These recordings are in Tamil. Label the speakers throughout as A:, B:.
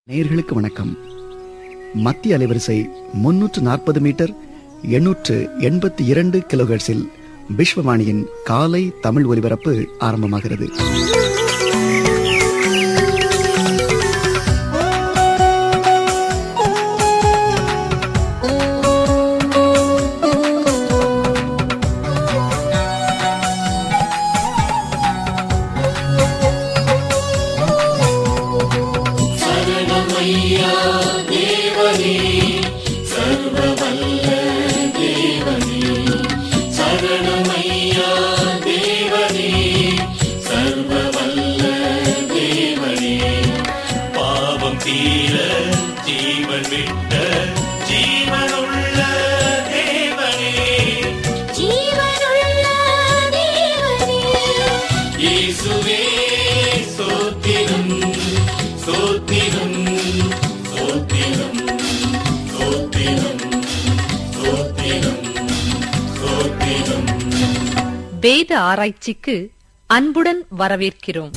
A: நேயர்களுக்கு வணக்கம் மத்திய அலைவரிசை முன்னூற்று நாற்பது மீட்டர் எண்ணூற்று எண்பத்தி இரண்டு கிலோஹெர்ட்ஸில் விஸ்வவாணியின் காலை தமிழ் ஒலிபரப்பு ஆரம்பமாகிறது
B: பாவம் தீர ஜீவன் விட்ட ஜீவனுள்ள தேவனே
C: ஜீவனுள்ள தேவனே
B: இயேசுவே சோத்திரம் சோத்திரம் சோத்திரம் சோத்திரம் சோத்திரம் சோத்திரம்
D: வேத ஆராய்ச்சிக்கு அன்புடன் வரவேற்கிறோம்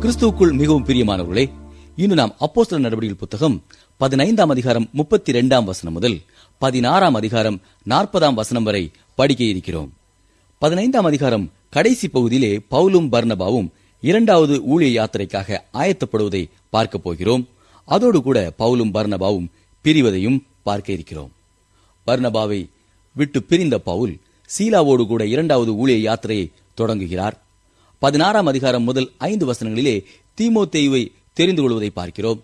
E: கிறிஸ்துவுக்குள் மிகவும் பிரியமானவர்களே இன்று நாம் அப்போஸ்தலர் நடவடிக்கைகள் புத்தகம் பதினைந்தாம் அதிகாரம் முப்பத்தி இரண்டாம் வசனம் முதல் பதினாறாம் அதிகாரம் நாற்பதாம் வசனம் வரை படிக்க இருக்கிறோம் பதினைந்தாம் அதிகாரம் கடைசி பகுதியிலே பவுலும் பர்னபாவும் இரண்டாவது ஊழிய யாத்திரைக்காக ஆயத்தப்படுவதை பார்க்க போகிறோம் அதோடு கூட பவுலும் பர்னபாவும் பிரிவதையும் பார்க்க இருக்கிறோம் பர்னபாவை விட்டு பிரிந்த பவுல் சீலாவோடு கூட இரண்டாவது ஊழிய யாத்திரையை தொடங்குகிறார் பதினாறாம் அதிகாரம் முதல் ஐந்து வசனங்களிலே தீமோத்தேயுவை தெரிந்து கொள்வதை பார்க்கிறோம்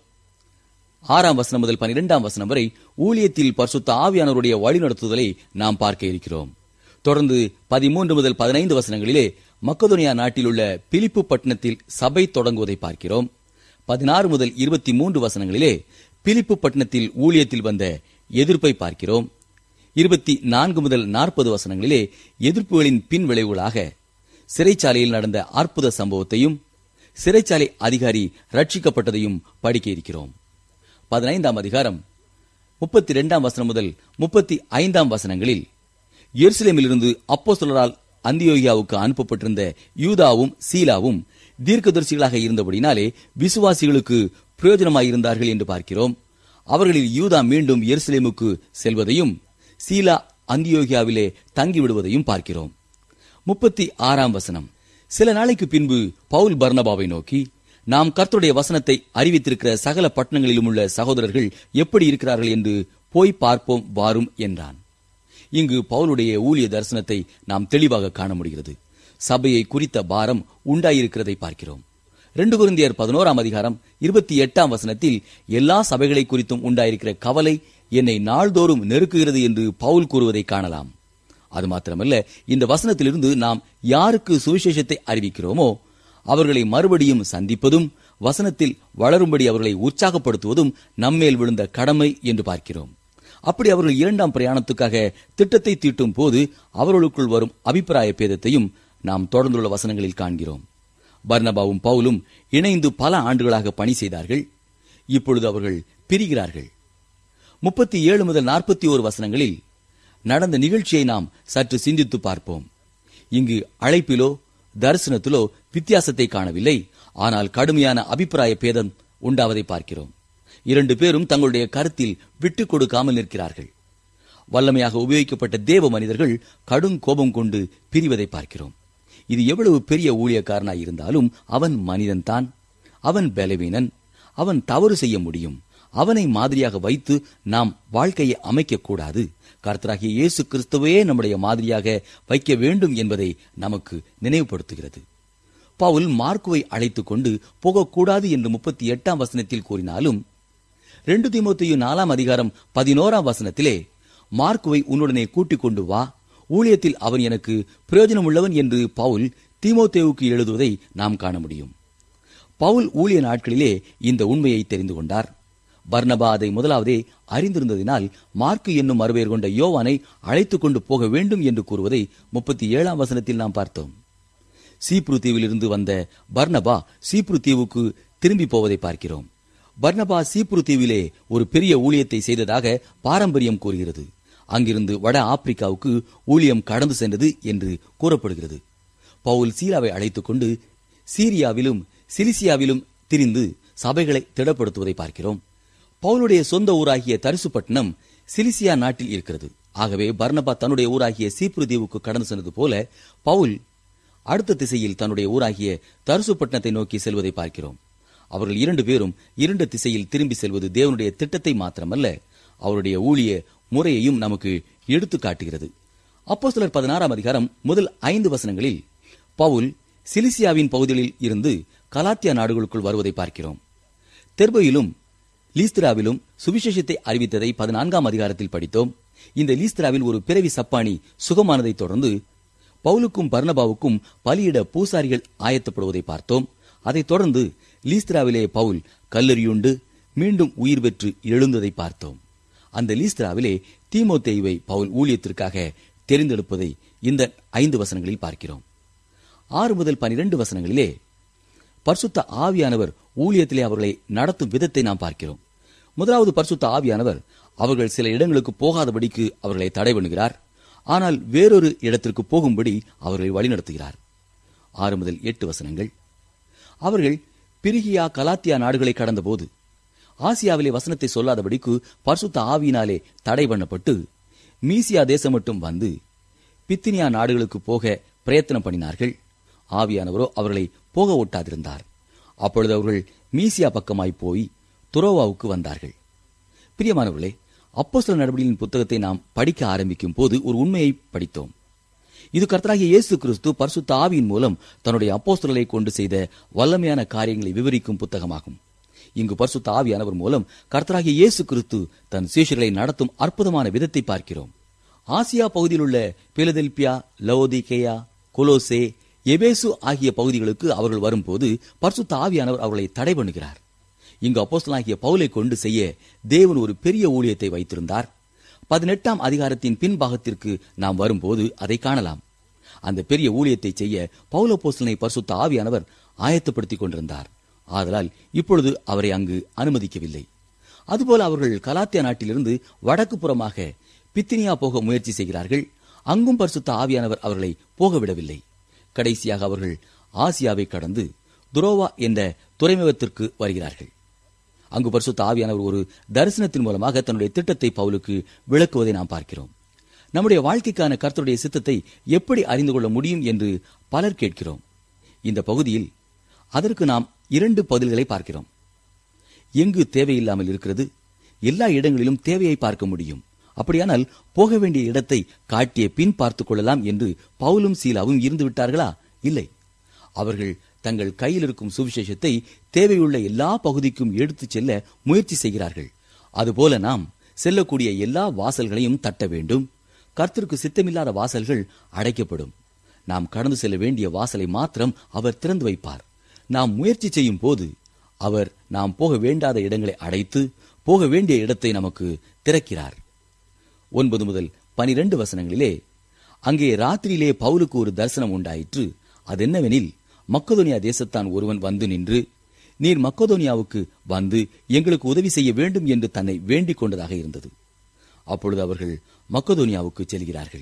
E: ஆறாம் வசனம் முதல் பனிரெண்டாம் வசனம் வரை ஊழியத்தில் பரிசுத்த ஆவியானவருடைய வழிநடத்துதலை நாம் பார்க்க இருக்கிறோம் தொடர்ந்து பதிமூன்று முதல் பதினைந்து வசனங்களிலே மக்கதோனியா நாட்டில் உள்ள பிலிப்பு பட்டணத்தில் சபை தொடங்குவதை பார்க்கிறோம் பதினாறு முதல் இருபத்தி மூன்று வசனங்களிலே பிலிப்பு பட்டணத்தில் ஊழியத்தில் வந்த எதிர்ப்பை பார்க்கிறோம் இருபத்தி நான்கு முதல் நாற்பது வசனங்களிலே எதிர்ப்புகளின் பின் விளைவுகளாக சிறைச்சாலையில் நடந்த அற்புத சம்பவத்தையும் சிறைச்சாலை அதிகாரி ரட்சிக்கப்பட்டதையும் படிக்க இருக்கிறோம் பதினைந்தாம் அதிகாரம் முப்பத்தி இரண்டாம் வசனம் முதல் முப்பத்தி ஐந்தாம் வசனங்களில் எருசலேமிலிருந்து அப்போஸ்தலரால் அந்தியோகியாவுக்கு அனுப்பப்பட்டிருந்த யூதாவும் சீலாவும் தீர்க்கதரிசிகளாக இருந்தபடினாலே விசுவாசிகளுக்கு பிரயோஜனமாயிருந்தார்கள் என்று பார்க்கிறோம் அவர்களில் யூதா மீண்டும் எருசலேமுக்கு செல்வதையும் சீலா அந்தியோகியாவிலே தங்கிவிடுவதையும் பார்க்கிறோம் முப்பத்தி ஆறாம் வசனம் சில நாளைக்கு பின்பு பவுல் பர்னபாவை நோக்கி நாம் கர்த்தருடைய வசனத்தை அறிவித்திருக்கிற சகல பட்டணங்களிலும் உள்ள சகோதரர்கள் எப்படி இருக்கிறார்கள் என்று போய் பார்ப்போம் வாரும் என்றான் இங்கு பவுலுடைய ஊழிய தரிசனத்தை நாம் தெளிவாக காண முடிகிறது சபையை குறித்த பாரம் உண்டாயிருக்கிறதை பார்க்கிறோம் ரெண்டு குருந்தியர் பதினோராம் அதிகாரம் இருபத்தி எட்டாம் வசனத்தில் எல்லா சபைகளை குறித்தும் உண்டாயிருக்கிற கவலை என்னை நாள்தோறும் நெருக்குகிறது என்று பவுல் கூறுவதை காணலாம் அது மாத்திரமல்ல இந்த வசனத்திலிருந்து நாம் யாருக்கு சுவிசேஷத்தை அறிவிக்கிறோமோ அவர்களை மறுபடியும் சந்திப்பதும் வசனத்தில் வளரும்படி அவர்களை உற்சாகப்படுத்துவதும் நம்மேல் விழுந்த கடமை என்று பார்க்கிறோம் அப்படி அவர்கள் இரண்டாம் பிரயாணத்துக்காக திட்டத்தை தீட்டும் போது அவர்களுக்குள் வரும் அபிப்பிராய பேதத்தையும் நாம் தொடர்ந்துள்ள வசனங்களில் காண்கிறோம் பர்னபாவும் பவுலும் இணைந்து பல ஆண்டுகளாக பணி செய்தார்கள் இப்பொழுது அவர்கள் பிரிகிறார்கள் முப்பத்தி ஏழு முதல் நாற்பத்தி ஓரு வசனங்களில் நடந்த நிகழ்ச்சியை நாம் சற்று சிந்தித்து பார்ப்போம் இங்கு அழைப்பிலோ தரிசனத்திலோ வித்தியாசத்தை காணவில்லை ஆனால் கடுமையான அபிப்பிராய பேதம் உண்டாவதை பார்க்கிறோம் இரண்டு பேரும் தங்களுடைய கருத்தில் விட்டுக் கொடுக்காமல் நிற்கிறார்கள் வல்லமையாக உபயோகிக்கப்பட்ட தேவ மனிதர்கள் கடும் கோபம் கொண்டு பிரிவதை பார்க்கிறோம் இது எவ்வளவு பெரிய ஊழியக்காரனாய் இருந்தாலும் அவன் மனிதன்தான் அவன் பலவீனன் அவன் தவறு செய்ய முடியும் அவனை மாதிரியாக வைத்து நாம் வாழ்க்கையை அமைக்கக்கூடாது கர்த்தராகிய இயேசு கிறிஸ்துவே நம்முடைய மாதிரியாக வைக்க வேண்டும் என்பதை நமக்கு நினைவுபடுத்துகிறது பவுல் மார்க்குவை அழைத்துக் கொண்டு போகக்கூடாது என்று முப்பத்தி எட்டாம் வசனத்தில் கூறினாலும் ரெண்டு தீமோத்தேயு நாலாம் அதிகாரம் பதினோராம் வசனத்திலே மார்க்குவை உன்னுடனே கூட்டிக் கொண்டு வா ஊழியத்தில் அவன் எனக்கு பிரயோஜனம் உள்ளவன் என்று பவுல் தீமோத்தேவுக்கு எழுதுவதை நாம் காண முடியும் பவுல் ஊழிய நாட்களிலே இந்த உண்மையை தெரிந்து கொண்டார் பர்னபா அதை முதலாவதே அறிந்திருந்ததினால் மார்க்கு என்னும் மறுபெயர் கொண்ட யோவானை அழைத்துக் கொண்டு போக வேண்டும் என்று கூறுவதை முப்பத்தி ஏழாம் வசனத்தில் நாம் பார்த்தோம் சீப்ரு தீவிலிருந்து வந்த பர்னபா சீப்ரு தீவுக்கு திரும்பி போவதை பார்க்கிறோம் பர்னபா சீப்ரு தீவிலே ஒரு பெரிய ஊழியத்தை செய்ததாக பாரம்பரியம் கூறுகிறது அங்கிருந்து வட ஆப்பிரிக்காவுக்கு ஊழியம் கடந்து சென்றது என்று கூறப்படுகிறது பவுல் சீராவை அழைத்துக் கொண்டு சீரியாவிலும் சிலிசியாவிலும் திரிந்து சபைகளை திடப்படுத்துவதை பார்க்கிறோம் பவுலுடைய சொந்த ஊராகிய தரிசுப்பட்டினம் சிலிசியா நாட்டில் இருக்கிறது ஆகவே பர்னபா தன்னுடைய ஊராகிய சீப்ரு தீவுக்கு கடந்து சென்றது போல பவுல் அடுத்த திசையில் தன்னுடைய ஊராகிய தரிசுப்பட்டினத்தை நோக்கி செல்வதை பார்க்கிறோம் அவர்கள் இரண்டு பேரும் இரண்டு திசையில் திரும்பி செல்வது தேவனுடைய திட்டத்தை மாத்திரமல்ல அவருடைய ஊழிய முறையையும் நமக்கு எடுத்து காட்டுகிறது அப்போ சிலர் பதினாறாம் அதிகாரம் முதல் ஐந்து வசனங்களில் பவுல் சிலிசியாவின் பகுதிகளில் இருந்து கலாத்தியா நாடுகளுக்குள் வருவதை பார்க்கிறோம் தெர்பையிலும் லீஸ்திராவிலும் சுவிசேஷத்தை அறிவித்ததை பதினான்காம் அதிகாரத்தில் படித்தோம் இந்த லீஸ்திராவில் ஒரு பிறவி சப்பானி சுகமானதை தொடர்ந்து பவுலுக்கும் பர்னபாவுக்கும் பலியிட பூசாரிகள் ஆயத்தப்படுவதை பார்த்தோம் அதைத் தொடர்ந்து லீஸ்திராவிலே பவுல் கல்லறியுண்டு மீண்டும் உயிர் பெற்று எழுந்ததை பார்த்தோம் அந்த லீஸ்திராவிலே தீமோத்தேயுவை பவுல் ஊழியத்திற்காக தெரிந்தெடுப்பதை இந்த ஐந்து வசனங்களில் பார்க்கிறோம் ஆறு முதல் பனிரெண்டு வசனங்களிலே பரிசுத்த ஆவியானவர் ஊழியத்திலே அவர்களை நடத்தும் விதத்தை நாம் பார்க்கிறோம் முதலாவது பரிசுத்த ஆவியானவர் அவர்கள் சில இடங்களுக்கு போகாதபடிக்கு அவர்களை தடை பண்ணுகிறார் ஆனால் வேறொரு இடத்திற்கு போகும்படி அவர்களை வழிநடத்துகிறார் ஆறு முதல் எட்டு வசனங்கள் அவர்கள் பிரிகியா கலாத்தியா நாடுகளை கடந்தபோது ஆசியாவிலே வசனத்தை சொல்லாதபடிக்கு பரிசுத்த ஆவியினாலே தடை பண்ணப்பட்டு மீசியா தேசம் மட்டும் வந்து பித்தினியா நாடுகளுக்கு போக பிரயத்தனம் பண்ணினார்கள் ஆவியானவரோ அவர்களை போக ஒட்டாதிருந்தார் அப்பொழுது அவர்கள் மீசியா பக்கமாய் போய் துரோவாவுக்கு வந்தார்கள் பிரியமானவர்களே அப்போஸ்தல நடவடிக்கையின் புத்தகத்தை நாம் படிக்க ஆரம்பிக்கும் போது ஒரு உண்மையை படித்தோம் இது கர்த்தராகிய இயேசு கிறிஸ்து பரிசுத்த ஆவியின் மூலம் தன்னுடைய அப்போஸ்தலரை கொண்டு செய்த வல்லமையான காரியங்களை விவரிக்கும் புத்தகமாகும் இங்கு பரிசுத்த ஆவியானவர் மூலம் கர்த்தராகிய இயேசு கிறிஸ்து தன் சீஷர்களை நடத்தும் அற்புதமான விதத்தை பார்க்கிறோம் ஆசியா பகுதியில் உள்ள பிலதெல்பியா லவோதிகேயா கொலோசே எபேசு ஆகிய பகுதிகளுக்கு அவர்கள் வரும்போது பரிசுத்த ஆவியானவர் அவர்களை தடை பண்ணுகிறார் இங்கு அப்போஸ்தலனாகிய பவுலை கொண்டு செய்ய தேவன் ஒரு பெரிய ஊழியத்தை வைத்திருந்தார் பதினெட்டாம் அதிகாரத்தின் பின்பாகத்திற்கு நாம் வரும்போது அதை காணலாம் அந்த பெரிய ஊழியத்தை செய்ய பௌலப்போஸ்தலனை பரிசுத்த ஆவியானவர் ஆயத்தப்படுத்திக் கொண்டிருந்தார் ஆதலால் இப்பொழுது அவரை அங்கு அனுமதிக்கவில்லை அதுபோல அவர்கள் கலாத்தியா நாட்டிலிருந்து வடக்கு புறமாக பித்தினியா போக முயற்சி செய்கிறார்கள் அங்கும் பரிசுத்த ஆவியானவர் அவர்களை போக விடவில்லை கடைசியாக அவர்கள் ஆசியாவை கடந்து துரோவா என்ற துறைமுகத்திற்கு வருகிறார்கள் அங்கு பரிசுத்த ஆவியானவர் ஒரு தரிசனத்தின் மூலமாக தன்னுடைய திட்டத்தை பவுலுக்கு விளக்குவதை நாம் பார்க்கிறோம் நம்முடைய வாழ்க்கைக்கான கர்த்தருடைய சித்தத்தை எப்படி அறிந்து கொள்ள முடியும் என்று பலர் கேட்கிறோம் இந்த பகுதியில் அதற்கு நாம் இரண்டு பதில்களை பார்க்கிறோம் எங்கு தேவையில்லாமல் இருக்கிறது எல்லா இடங்களிலும் தேவையை பார்க்க முடியும் அப்படியானால் போக வேண்டிய இடத்தை காட்டிய பின் பார்த்துக் கொள்ளலாம் என்று பவுலும் சீலாவும் இருந்து விட்டார்களா இல்லை அவர்கள் தங்கள் கையில் இருக்கும் சுவிசேஷத்தை தேவையுள்ள எல்லா பகுதிக்கும் எடுத்துச் செல்ல முயற்சி செய்கிறார்கள் அதுபோல நாம் செல்லக்கூடிய எல்லா வாசல்களையும் தட்ட வேண்டும் கர்த்தருக்கு சித்தமில்லாத வாசல்கள் அடைக்கப்படும் நாம் கடந்து செல்ல வேண்டிய வாசலை மாத்திரம் அவர் திறந்து வைப்பார் நாம் முயற்சி செய்யும் போது அவர் நாம் போக வேண்டாத இடங்களை அடைத்து போக வேண்டிய இடத்தை நமக்கு திறக்கிறார் ஒன்பது முதல் பனிரெண்டு வசனங்களிலே அங்கே ராத்திரியிலே பவுலுக்கு ஒரு தரிசனம் உண்டாயிற்று அதென்னவெனில் மக்கதோனியா தேசத்தான் ஒருவன் வந்து நின்று நீர் மக்கதோனியாவுக்கு வந்து எங்களுக்கு உதவி செய்ய வேண்டும் என்று தன்னை வேண்டிக் கொண்டதாக இருந்தது அப்பொழுது அவர்கள் மக்கதோனியாவுக்கு செல்கிறார்கள்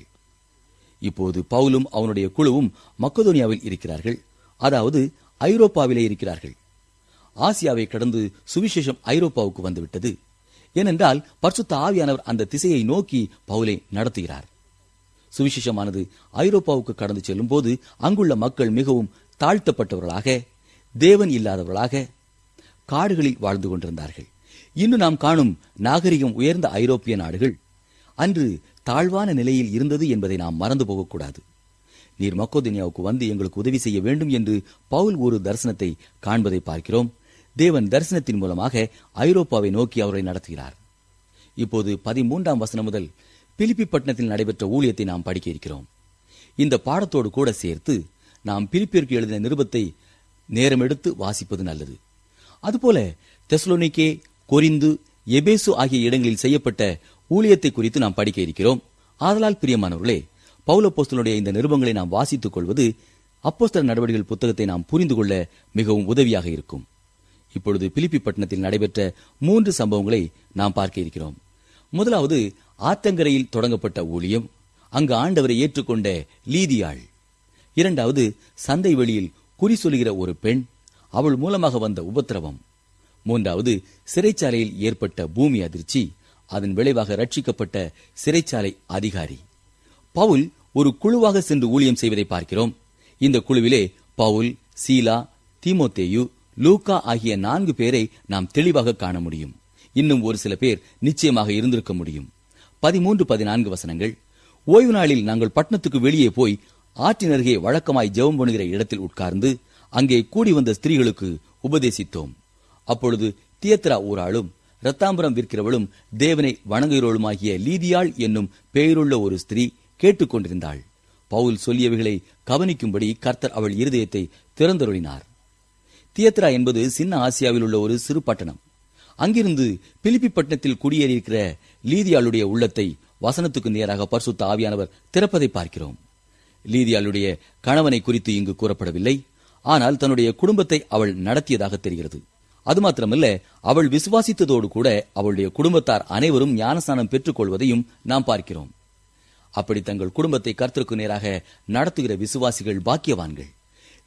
E: இப்போது பவுலும் அவனுடைய குழுவும் மக்கதோனியாவில் இருக்கிறார்கள் அதாவது ஐரோப்பாவிலே இருக்கிறார்கள் ஆசியாவை கடந்து சுவிசேஷம் ஐரோப்பாவுக்கு வந்துவிட்டது ஏனென்றால் பரிசுத்த ஆவியானவர் அந்த திசையை நோக்கி பவுலை நடத்துகிறார் சுவிசேஷமானது ஐரோப்பாவுக்கு கடந்து செல்லும் போது அங்குள்ள மக்கள் மிகவும் தாழ்த்தப்பட்டவர்களாக தேவன் இல்லாதவர்களாக காடுகளில் வாழ்ந்து கொண்டிருந்தார்கள் இன்று நாம் காணும் நாகரிகம் உயர்ந்த ஐரோப்பிய நாடுகள் அன்று தாழ்வான நிலையில் இருந்தது என்பதை நாம் மறந்து போகக்கூடாது நீர் மக்கோதினியாவுக்கு வந்து எங்களுக்கு உதவி செய்ய வேண்டும் என்று பவுல் ஒரு தரிசனத்தை காண்பதை பார்க்கிறோம் தேவன் தரிசனத்தின் மூலமாக ஐரோப்பாவை நோக்கி அவரை நடத்துகிறார் இப்போது பதிமூன்றாம் வசனம் முதல் பிலிப்பி பட்டணத்தில் நடைபெற்ற ஊழியத்தை நாம் படிக்க இருக்கிறோம் இந்த பாடத்தோடு கூட சேர்த்து நாம் பிலிப்பிற்கு எழுதின நிருபத்தை நேரம் எடுத்து வாசிப்பது நல்லது அதுபோல தெஸ்லோனிக்கே கொரிந்து எபேசு ஆகிய இடங்களில் செய்யப்பட்ட ஊழியத்தை குறித்து நாம் படிக்க இருக்கிறோம் ஆதலால் பிரியமானவர்களே பௌலப்போஸ்தலனுடைய இந்த நிருபங்களை நாம் வாசித்துக் கொள்வது அப்போஸ்தல நடவடிக்கைகள் புத்தகத்தை நாம் புரிந்து கொள்ள மிகவும் உதவியாக இருக்கும் இப்பொழுது பிலிப்பி பட்டணத்தில் நடைபெற்ற மூன்று சம்பவங்களை நாம் பார்க்க இருக்கிறோம் முதலாவது ஆத்தங்கரையில் தொடங்கப்பட்ட ஊழியம் அங்கு ஆண்டவரை ஏற்றுக்கொண்ட லீதியாள் இரண்டாவது சந்தை வெளியில் குறி சொல்லுகிற ஒரு பெண் அவள் மூலமாக வந்த உபத்திரவம் மூன்றாவது சிறைச்சாலையில் ஏற்பட்ட பூமி அதிர்ச்சி அதன் விளைவாக ரட்சிக்கப்பட்ட சிறைச்சாலை அதிகாரி பவுல் ஒரு குழுவாக சென்று ஊழியம் செய்வதை பார்க்கிறோம் இந்த குழுவிலே பவுல் சீலா தீமோத்தேயு லூக்கா ஆகிய நான்கு பேரை நாம் தெளிவாக காண முடியும் இன்னும் ஒரு சில பேர் நிச்சயமாக இருந்திருக்க முடியும் பதிமூன்று பதினான்கு வசனங்கள் ஓய்வு நாளில் நாங்கள் பட்டணத்துக்கு வெளியே போய் ஆற்றின் அருகே வழக்கமாய் ஜெபம் பண்ணுகிற இடத்தில் உட்கார்ந்து அங்கே கூடி வந்த ஸ்திரீகளுக்கு உபதேசித்தோம் அப்பொழுது தியத்ரா ஊராளும் ரத்தாம்பரம் விற்கிறவளும் தேவனை வணங்குகிறவளுமாகிய லீதியாள் என்னும் பெயருள்ள ஒரு ஸ்திரீ கேட்டுக்கொண்டிருந்தாள் பவுல் சொல்லியவைகளை கவனிக்கும்படி கர்த்தர் அவள் இருதயத்தை திறந்தருளினார் தியத்ரா என்பது சின்ன ஆசியாவில் உள்ள ஒரு சிறு பட்டணம் அங்கிருந்து பிலிப்பி பட்டணத்தில் குடியேறியிருக்கிற லீதியாளுடைய உள்ளத்தை வசனத்துக்கு நேராக பரிசுத்த ஆவியானவர் திறப்பதை பார்க்கிறோம் லீதியாளுடைய கணவனை குறித்து இங்கு கூறப்படவில்லை ஆனால் தன்னுடைய குடும்பத்தை அவள் நடத்தியதாக தெரிகிறது அது மாத்திரமல்ல அவள் விசுவாசித்ததோடு கூட அவளுடைய குடும்பத்தார் அனைவரும் ஞானஸ்நானம் பெற்றுக் கொள்வதையும் நாம் பார்க்கிறோம் அப்படி தங்கள் குடும்பத்தை கர்த்தருக்கு நேராக நடத்துகிற விசுவாசிகள் பாக்கியவான்கள்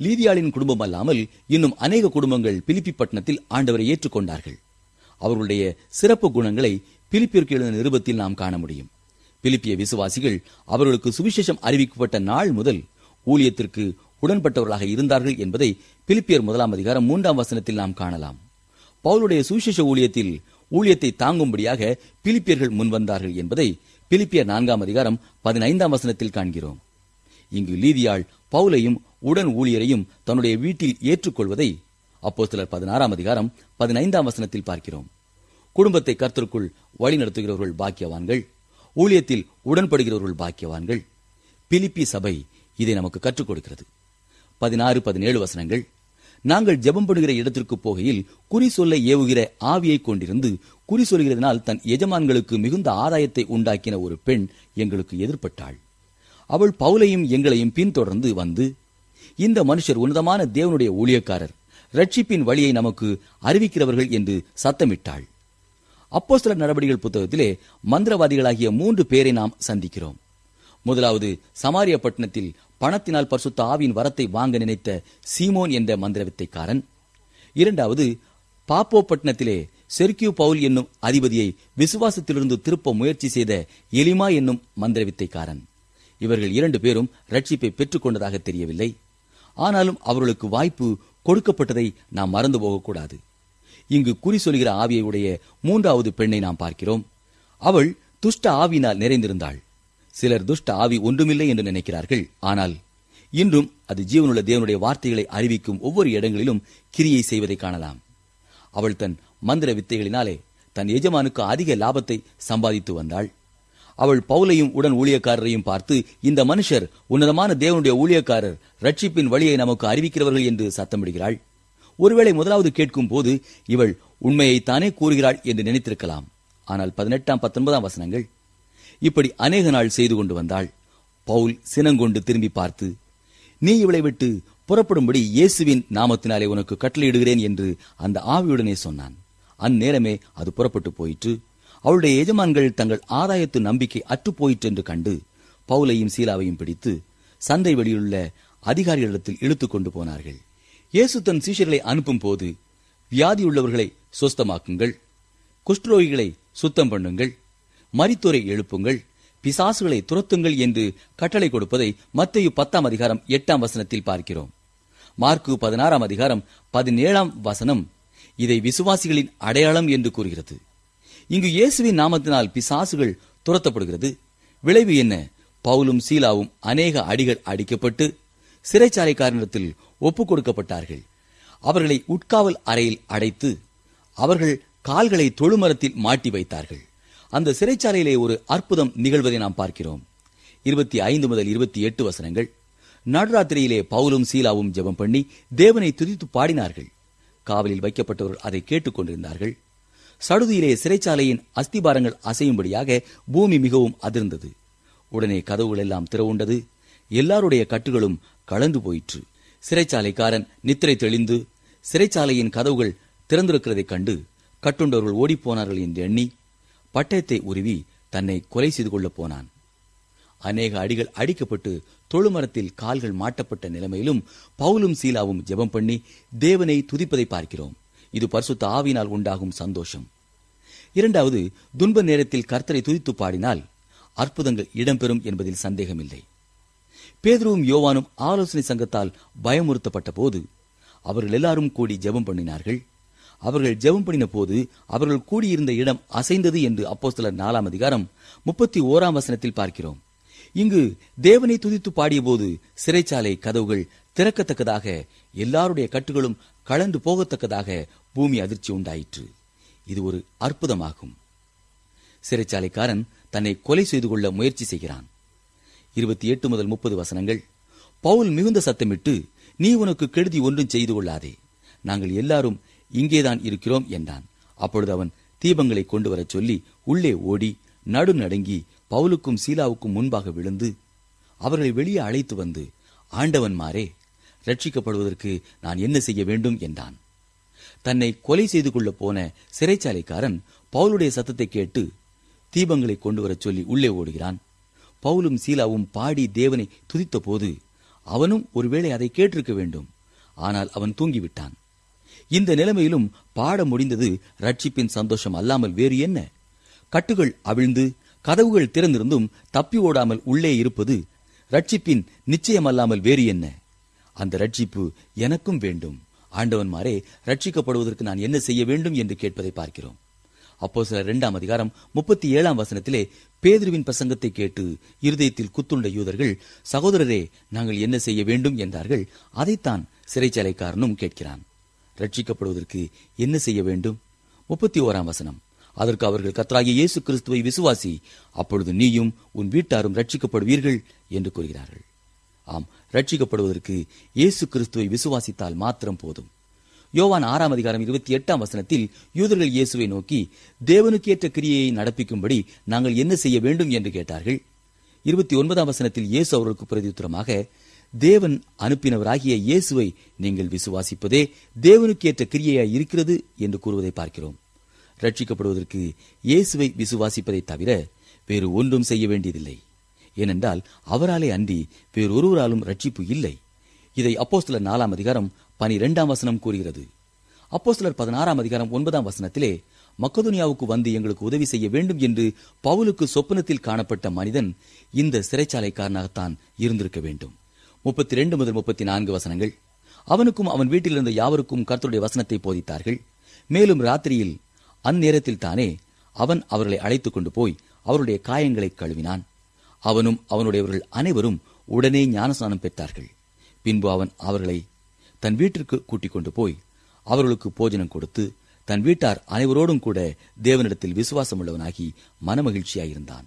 E: லீதியாளின் குடும்பம் அல்லாமல் இன்னும் அநேக குடும்பங்கள் பிலிப்பி பட்டணத்தில் ஆண்டவரை ஏற்றுக்கொண்டார்கள் அவர்களுடைய சிறப்பு குணங்களை பிலிப்பிற்கு எழுதின நிருபத்தில் நாம் காண முடியும் பிலிப்பிய விசுவாசிகள் அவர்களுக்கு சுவிசேஷம் அறிவிக்கப்பட்ட நாள் முதல் ஊழியத்திற்கு உடன்பட்டவர்களாக இருந்தார்கள் என்பதை பிலிப்பியர் முதலாம் அதிகாரம் மூன்றாம் வசனத்தில் நாம் காணலாம் பவுலுடைய சுவிசேஷ ஊழியத்தில் ஊழியத்தை தாங்கும்படியாக பிலிப்பியர்கள் முன்வந்தார்கள் என்பதை பிலிப்பியர் நான்காம் அதிகாரம் பதினைந்தாம் வசனத்தில் காண்கிறோம் இங்கு லீதியாள் பவுலையும் உடன் ஊழியரையும் தன்னுடைய வீட்டில் ஏற்றுக்கொள்வதை அப்போஸ்தலர் பதினாறாம் அதிகாரம் பதினைந்தாம் வசனத்தில் பார்க்கிறோம் குடும்பத்தை கர்த்தருக்குள் வழிநடத்துகிறவர்கள் பாக்கியவான்கள் ஊழியத்தில் உடன்படுகிறவர்கள் பாக்கியவான்கள் பிலிப்பி சபை இதை நமக்கு கற்றுக் கொடுக்கிறது பதினாறு பதினேழு வசனங்கள் நாங்கள் ஜெபம் பண்ணுகிற இடத்திற்கு போகையில் குறி சொல்ல ஏவுகிற ஆவியை கொண்டிருந்து குறி சொல்கிறதுனால் தன் எஜமான்களுக்கு மிகுந்த ஆதாயத்தை உண்டாக்கின ஒரு பெண் எங்களுக்கு எதிர்ப்பட்டாள் அவள் பவுலையும் எங்களையும் பின்தொடர்ந்து வந்து இந்த மனுஷர் உன்னதமான தேவனுடைய ஊழியக்காரர் ரட்சிப்பின் வழியை நமக்கு அறிவிக்கிறவர்கள் என்று சத்தமிட்டாள் அப்போஸ்தலர் நடவடிக்கைகள் புத்தகத்திலே மந்திரவாதிகளாகிய மூன்று பேரை நாம் சந்திக்கிறோம் முதலாவது சமாரிய பட்டணத்தில் பணத்தினால் பரிசுத்த ஆவியின் வரத்தை வாங்க நினைத்த சீமோன் என்ற மந்திரவித்தைக்காரன் இரண்டாவது பாப்போ பட்டணத்திலே செர்கியூ பவுல் என்னும் அதிபதியை விசுவாசத்திலிருந்து திருப்ப முயற்சி செய்த எலிமா என்னும் மந்திரவித்தைக்காரன் இவர்கள் இரண்டு பேரும் ரட்சிப்பை பெற்றுக்கொண்டதாக தெரியவில்லை ஆனாலும் அவர்களுக்கு வாய்ப்பு கொடுக்கப்பட்டதை நாம் மறந்து போகக்கூடாது இங்கு குறி சொல்கிற ஆவியை உடைய மூன்றாவது பெண்ணை நாம் பார்க்கிறோம் அவள் துஷ்ட ஆவியினால் நிறைந்திருந்தாள் சிலர் துஷ்ட ஆவி ஒன்றுமில்லை என்று நினைக்கிறார்கள் ஆனால் இன்றும் அது ஜீவனுள்ள தேவனுடைய வார்த்தைகளை அறிவிக்கும் ஒவ்வொரு இடங்களிலும் கிரியை செய்வதை காணலாம் அவள் தன் மந்திர வித்தைகளினாலே தன் எஜமானுக்கு அதிக லாபத்தை சம்பாதித்து வந்தாள் அவள் பவுலையும் உடன் ஊழியக்காரரையும் பார்த்து இந்த மனுஷர் உன்னதமான தேவனுடைய ஊழியக்காரர் ரட்சிப்பின் வழியை நமக்கு அறிவிக்கிறவர்கள் என்று சத்தமிடுகிறாள் ஒருவேளை முதலாவது கேட்கும் போது இவள் உண்மையைத்தானே கூறுகிறாள் என்று நினைத்திருக்கலாம் ஆனால் பதினெட்டாம் பத்தொன்பதாம் வசனங்கள் இப்படி அநேக நாள் செய்து கொண்டு வந்தாள் பவுல் சினங்கொண்டு திரும்பி பார்த்து நீ இவளை விட்டு புறப்படும்படி இயேசுவின் நாமத்தினாலே உனக்கு கட்டளையிடுகிறேன் என்று அந்த ஆவியுடனே சொன்னான் அந்நேரமே அது புறப்பட்டு போயிற்று அவளுடைய எஜமான்கள் தங்கள் ஆதாயத்து நம்பிக்கை அற்றுப் போயிற்று என்று கண்டு பவுலையும் சீலாவையும் பிடித்து சந்தை வெளியிலுள்ள அதிகாரிகளிடத்தில் இழுத்துக் கொண்டு போனார்கள் இயேசு தன் சீஷர்களை அனுப்பும் போது வியாதியுள்ளவர்களை சொஸ்தமாக்குங்கள் குஷ்டரோகிகளை சுத்தம் பண்ணுங்கள் மரித்தோரை எழுப்புங்கள் பிசாசுகளை துரத்துங்கள் என்று கட்டளை கொடுப்பதை மத்தேயு பத்தாம் அதிகாரம் எட்டாம் வசனத்தில் பார்க்கிறோம் மார்க்கு பதினாறாம் அதிகாரம் பதினேழாம் வசனம் இதை விசுவாசிகளின் அடையாளம் என்று கூறுகிறது இங்கு இயேசுவின் நாமத்தினால் பிசாசுகள் துரத்தப்படுகிறது விளைவு என்ன பவுலும் சீலாவும் அநேக அடிகள் அடிக்கப்பட்டு சிறைச்சாலைக்காரனிடத்தில் ஒப்புக் கொடுக்கப்பட்டார்கள் அவர்களை உட்காவல் அறையில் அடைத்து அவர்கள் கால்களை தொழுமரத்தில் மாட்டி வைத்தார்கள் அந்த சிறைச்சாலையிலே ஒரு அற்புதம் நிகழ்வதை நாம் பார்க்கிறோம் இருபத்தி ஐந்து முதல் இருபத்தி எட்டு வசனங்கள் நடுராத்திரியிலே பவுலும் சீலாவும் ஜெபம் பண்ணி தேவனை துதித்து பாடினார்கள் காவலில் வைக்கப்பட்டவர்கள் அதை கேட்டுக் கொண்டிருந்தார்கள் சடுதியிலே சிறைச்சாலையின் அஸ்திபாரங்கள் அசையும்படியாக பூமி மிகவும் அதிர்ந்தது உடனே கதவுகள் எல்லாம் திறவுண்டது எல்லாருடைய கட்டுகளும் கலந்து போயிற்று சிறைச்சாலைக்காரன் நித்திரை தெளிந்து சிறைச்சாலையின் கதவுகள் திறந்திருக்கிறதைக் கண்டு கட்டுண்டவர்கள் ஓடிப்போனார்கள் என்று எண்ணி பட்டயத்தை உருவி தன்னை கொலை செய்து கொள்ளப் போனான் அநேக அடிகள் அடிக்கப்பட்டு தொழுமரத்தில் கால்கள் மாட்டப்பட்ட நிலைமையிலும் பவுலும் சீலாவும் ஜெபம் பண்ணி தேவனை துதிப்பதை பார்க்கிறோம் இது பரிசுத்த ஆவினால் உண்டாகும் சந்தோஷம் இரண்டாவது துன்ப நேரத்தில் கர்த்தரை துதித்து பாடினால் அற்புதங்கள் இடம்பெறும் என்பதில் சந்தேகமில்லை பேதுருவும் யோவானும் ஆலோசனை சங்கத்தால் பயமுறுத்தப்பட்ட போது அவர்கள் எல்லாரும் கூடி ஜெபம் பண்ணினார்கள் அவர்கள் ஜெபம் பண்ணின போது அவர்கள் கூடியிருந்த இடம் அசைந்தது என்று அப்போஸ்தலர் நாலாம் அதிகாரம் முப்பத்தி ஓராம் வசனத்தில் பார்க்கிறோம் இங்கு தேவனை துதித்து பாடியபோது சிறைச்சாலை கதவுகள் திறக்கத்தக்கதாக எல்லாருடைய கட்டுகளும் கலந்து போகத்தக்கதாக பூமி அதிர்ச்சி உண்டாயிற்று இது ஒரு அற்புதமாகும் சிறைச்சாலைக்காரன் தன்னை கொலை செய்து கொள்ள முயற்சி செய்கிறான் இருபத்தி எட்டு முதல் முப்பது வசனங்கள் பவுல் மிகுந்த சத்தமிட்டு நீ உனக்கு கெடுதி ஒன்றும் செய்து கொள்ளாதே நாங்கள் எல்லாரும் இங்கேதான் இருக்கிறோம் என்றான் அப்பொழுது அவன் தீபங்களை கொண்டு வரச் சொல்லி உள்ளே ஓடி நடு நடுங்கி பவுலுக்கும் சீலாவுக்கும் முன்பாக விழுந்து அவர்களை வெளியே அழைத்து வந்து ஆண்டவன்மாரே ரட்சிக்கப்படுவதற்கு நான் என்ன செய்ய வேண்டும் என்றான் தன்னை கொலை செய்து கொள்ளப் போன சிறைச்சாலைக்காரன் பவுலுடைய சத்தத்தை கேட்டு தீபங்களை கொண்டு வரச் சொல்லி உள்ளே ஓடுகிறான் பவுலும் சீலாவும் பாடி தேவனை துதித்த போது அவனும் ஒருவேளை அதை கேட்டிருக்க வேண்டும் ஆனால் அவன் தூங்கிவிட்டான் இந்த நிலைமையிலும் பாட முடிந்தது ரட்சிப்பின் சந்தோஷம் அல்லாமல் வேறு என்ன கட்டுகள் அவிழ்ந்து கதவுகள் திறந்திருந்தும் தப்பி ஓடாமல் உள்ளே இருப்பது ரட்சிப்பின் நிச்சயமல்லாமல் வேறு என்ன அந்த ரட்சிப்பு எனக்கும் வேண்டும் ஆண்டவன்மாரே ரட்சிக்கப்படுவதற்கு நான் என்ன செய்ய வேண்டும் என்று கேட்பதை பார்க்கிறோம் அப்போ சில இரண்டாம் அதிகாரம் முப்பத்தி ஏழாம் வசனத்திலே பேதுருவின் பிரசங்கத்தை கேட்டு இருதயத்தில் குத்துண்ட யூதர்கள் சகோதரரே நாங்கள் என்ன செய்ய வேண்டும் என்றார்கள் அதைத்தான் சிறைச்சாலைக்காரனும் கேட்கிறான் ரட்சிக்கப்படுவதற்கு என்ன செய்ய வேண்டும் முப்பத்தி ஓராம் வசனம் அதற்கு அவர்கள் கர்த்தராகிய இயேசு கிறிஸ்துவை விசுவாசி அப்பொழுது நீயும் உன் வீட்டாரும் ரட்சிக்கப்படுவீர்கள் என்று கூறுகிறார்கள் ஆம் ரட்சிக்கப்படுவதற்கு இயேசு கிறிஸ்துவை விசுவாசித்தால் மாத்திரம் போதும் யோவான் ஆறாம் அதிகாரம் இருபத்தி எட்டாம் வசனத்தில் யூதர்கள் இயேசுவை நோக்கி தேவனுக்கு ஏற்ற கிரியையை நடப்பிக்கும்படி நாங்கள் என்ன செய்ய வேண்டும் என்று கேட்டார்கள் இருபத்தி ஒன்பதாம் வசனத்தில் இயேசு அவர்களுக்கு பிரதியுத்தரமாக தேவன் அனுப்பினவராகிய இயேசுவை நீங்கள் விசுவாசிப்பதே தேவனுக்கு ஏற்ற கிரியையாய் இருக்கிறது என்று கூறுவதை பார்க்கிறோம் ரட்சிக்கப்படுவதற்கு இயேசுவை விசுவாசிப்பதை தவிர வேறு ஒன்றும் செய்ய வேண்டியதில்லை ஏனென்றால் அவராலே அன்றி வேறொருவராலும் ரட்சிப்பு இல்லை இதை அப்போஸ்தலர் நாலாம் அதிகாரம் பனிரெண்டாம் வசனம் கூறுகிறது அப்போஸ்தலர் பதினாறாம் அதிகாரம் ஒன்பதாம் வசனத்திலே மக்கதுனியாவுக்கு வந்து எங்களுக்கு உதவி செய்ய வேண்டும் என்று பவுலுக்கு சொப்பனத்தில் காணப்பட்ட மனிதன் இந்த சிறைச்சாலைக்காரனாகத்தான் இருந்திருக்க வேண்டும் முப்பத்தி ரெண்டு முதல் முப்பத்தி நான்கு வசனங்கள் அவனுக்கும் அவன் வீட்டில் இருந்த யாவருக்கும் கர்த்தருடைய வசனத்தை போதித்தார்கள் மேலும் ராத்திரியில் அந்நேரத்தில் தானே அவன் அவர்களை அழைத்துக் கொண்டு போய் அவருடைய காயங்களை கழுவினான் அவனும் அவனுடையவர்கள் அனைவரும் உடனே ஞானஸ்நானம் பெற்றார்கள் பின்பு அவன் அவர்களை தன் வீட்டிற்கு கூட்டிக் கொண்டு போய் அவர்களுக்கு போஜனம் கொடுத்து தன் வீட்டார் அனைவரோடும் கூட தேவனிடத்தில் விசுவாசமுள்ளவனாகி மனமகிழ்ச்சியாயிருந்தான்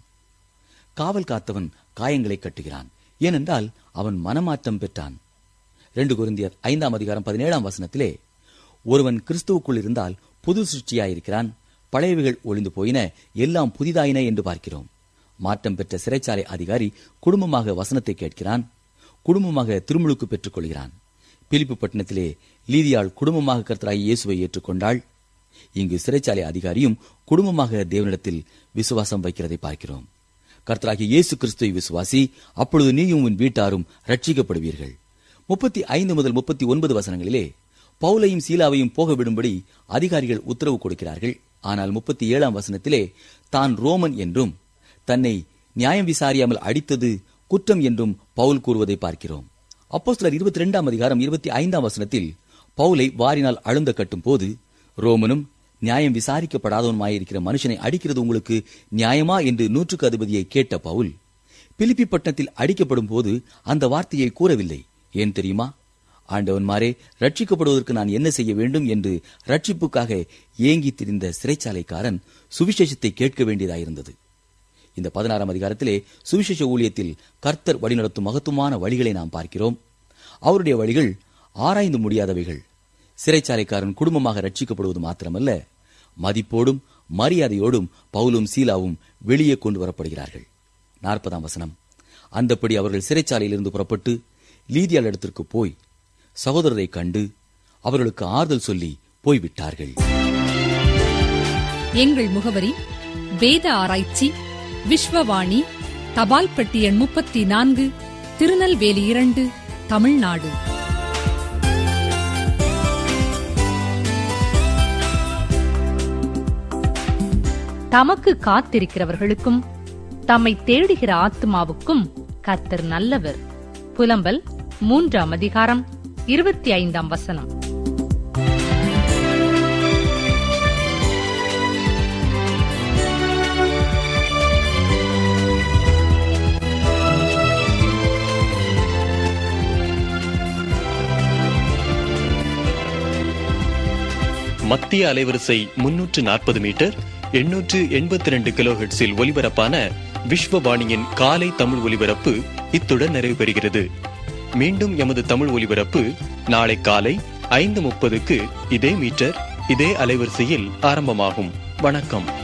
E: காவல் காத்தவன் காயங்களை கட்டுகிறான் ஏனென்றால் அவன் மனமாற்றம் பெற்றான் ரெண்டு குருந்தியர் ஐந்தாம் அதிகாரம் பதினேழாம் வசனத்திலே ஒருவன் கிறிஸ்துவுக்குள் இருந்தால் புது சிருஷ்டியாயிருக்கிறான் பழையவைகள் ஒளிந்து போயின எல்லாம் புதிதாயின என்று பார்க்கிறோம் மாற்றம் பெற்ற சிறைச்சாலை அதிகாரி குடும்பமாக வசனத்தை கேட்கிறான் குடும்பமாக திருமுழுக்கு பெற்றுக் கொள்கிறான் பிலிப்பு பட்டணத்திலே லீதியாள் குடும்பமாக கர்த்தராகி இயேசுவை ஏற்றுக்கொண்டாள் இங்கு சிறைச்சாலை அதிகாரியும் குடும்பமாக தேவனிடத்தில் விசுவாசம் வைக்கிறதை பார்க்கிறோம் கர்த்தராகிய இயேசு கிறிஸ்துவை விசுவாசி அப்பொழுது நீயும் உன் வீட்டாரும் ரட்சிக்கப்படுவீர்கள் முப்பத்தி ஐந்து முதல் முப்பத்தி ஒன்பது வசனங்களிலே பவுலையும் சீலாவையும் போக விடும்படி அதிகாரிகள் உத்தரவு கொடுக்கிறார்கள் ஆனால் முப்பத்தி ஏழாம் வசனத்திலே தான் ரோமன் என்றும் தன்னை நியாயம் விசாரியாமல் அடித்தது குற்றம் என்றும் பவுல் கூறுவதை பார்க்கிறோம் அப்போஸ்தலர் இருபத்தி ரெண்டாம் அதிகாரம் இருபத்தி ஐந்தாம் வசனத்தில் பவுலை வாரினால் அழுந்த கட்டும் போது ரோமனும் நியாயம் விசாரிக்கப்படாதவனுமாயிருக்கிற மனுஷனை அடிக்கிறது உங்களுக்கு நியாயமா என்று நூற்றுக்கு அதிபதியை கேட்ட பவுல் பிலிப்பி பட்டணத்தில் அடிக்கப்படும் போது அந்த வார்த்தையை கூறவில்லை ஏன் தெரியுமா ஆண்டவன்மாரே ரட்சிக்கப்படுவதற்கு நான் என்ன செய்ய வேண்டும் என்று ரட்சிப்புக்காக ஏங்கி திரிந்த சிறைச்சாலைக்காரன் சுவிசேஷத்தை கேட்க வேண்டியதாயிருந்தது இந்த பதினாறாம் அதிகாரத்திலே சுவிசேஷ ஊழியத்தில் கர்த்தர் வழிநடத்தும் மகத்துவமான வழிகளை நாம் பார்க்கிறோம் அவருடைய வழிகள் ஆராய்ந்து முடியாதவைகள் சிறைச்சாலைக்காரன் குடும்பமாக ரட்சிக்கப்படுவது மாத்திரமல்ல மதிப்போடும் மரியாதையோடும் பவுலும் சீலாவும் வெளியே கொண்டு வரப்படுகிறார்கள் நாற்பதாம் வசனம் அந்தப்படி அவர்கள் சிறைச்சாலையிலிருந்து புறப்பட்டு லீதியால் இடத்திற்கு போய் சகோதரரை கண்டு அவர்களுக்கு ஆறுதல் சொல்லி போய்விட்டார்கள்
D: எங்கள் முகவரி வேத ஆராய்ச்சி விஸ்வவாணி தபால் பெட்டி எண் முப்பத்தி நான்கு திருநெல்வேலி இரண்டு தமிழ்நாடு தமக்கு காத்திருக்கிறவர்களுக்கும் தம்மை தேடுகிற ஆத்மாவுக்கும் கர்த்தர் நல்லவர் புலம்பல் மூன்றாம் அதிகாரம் இருபத்தி ஐந்தாம் வசனம்
F: மத்திய அலைவரிசை முன்னூற்று நாற்பது மீட்டர் எண்ணூற்று எண்பத்தி ரெண்டு கிலோஹெட்ஸில் ஒலிபரப்பான விஸ்வவாணியின் காலை தமிழ் ஒலிபரப்பு இத்துடன் நிறைவு பெறுகிறது மீண்டும் எமது தமிழ் ஒலிபரப்பு நாளை காலை ஐந்து முப்பதுக்கு இதே மீட்டர் இதே அலைவரிசையில் ஆரம்பமாகும் வணக்கம்